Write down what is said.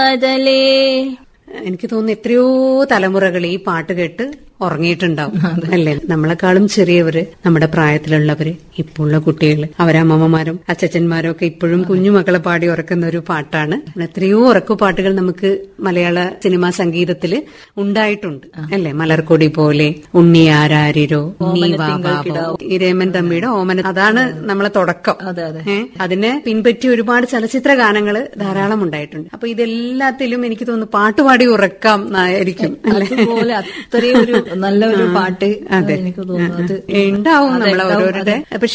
ബദലേ എനിക്ക് തോന്നുന്നു എത്രയോ തലമുറകൾ ഈ പാട്ട് കേട്ട് ഉറങ്ങിയിട്ടുണ്ടാവും അല്ലേ നമ്മളെക്കാളും ചെറിയവര് നമ്മുടെ പ്രായത്തിലുള്ളവര് ഇപ്പോഴുള്ള കുട്ടികൾ അവരമ്മമാരും അച്ചച്ചന്മാരും ഒക്കെ ഇപ്പോഴും കുഞ്ഞുമക്കളെ പാടി ഉറക്കുന്ന ഒരു പാട്ടാണ് എത്രയോ ഉറക്കു പാട്ടുകൾ നമുക്ക് മലയാള സിനിമാ സംഗീതത്തില് ഉണ്ടായിട്ടുണ്ട് അല്ലേ മലർക്കൊടി പോലെ ഉണ്ണി ആരാരിരോ ഉണ്ണി വാവാവോ ഈ രേമൻ തമ്മിയുടെ ഓമന അതാണ് നമ്മളെ തുടക്കം അതെ അതെ ഏ, അതിനെ പിൻപറ്റി ഒരുപാട് ചലച്ചിത്ര ഗാനങ്ങള് ധാരാളം ഉണ്ടായിട്ടുണ്ട് അപ്പൊ ഇതെല്ലാത്തിലും എനിക്ക് തോന്നുന്നു പാട്ടുപാടി ഉറക്കാം എന്നായിരിക്കും അല്ലെ അതുപോലെ അത്രയും ഒരു നല്ല ഒരു പാട്ട് എനിക്ക് തോന്നുന്നു അത് ഉണ്ടാവും നമ്മളെ ഓരോരുടെ പക്ഷെ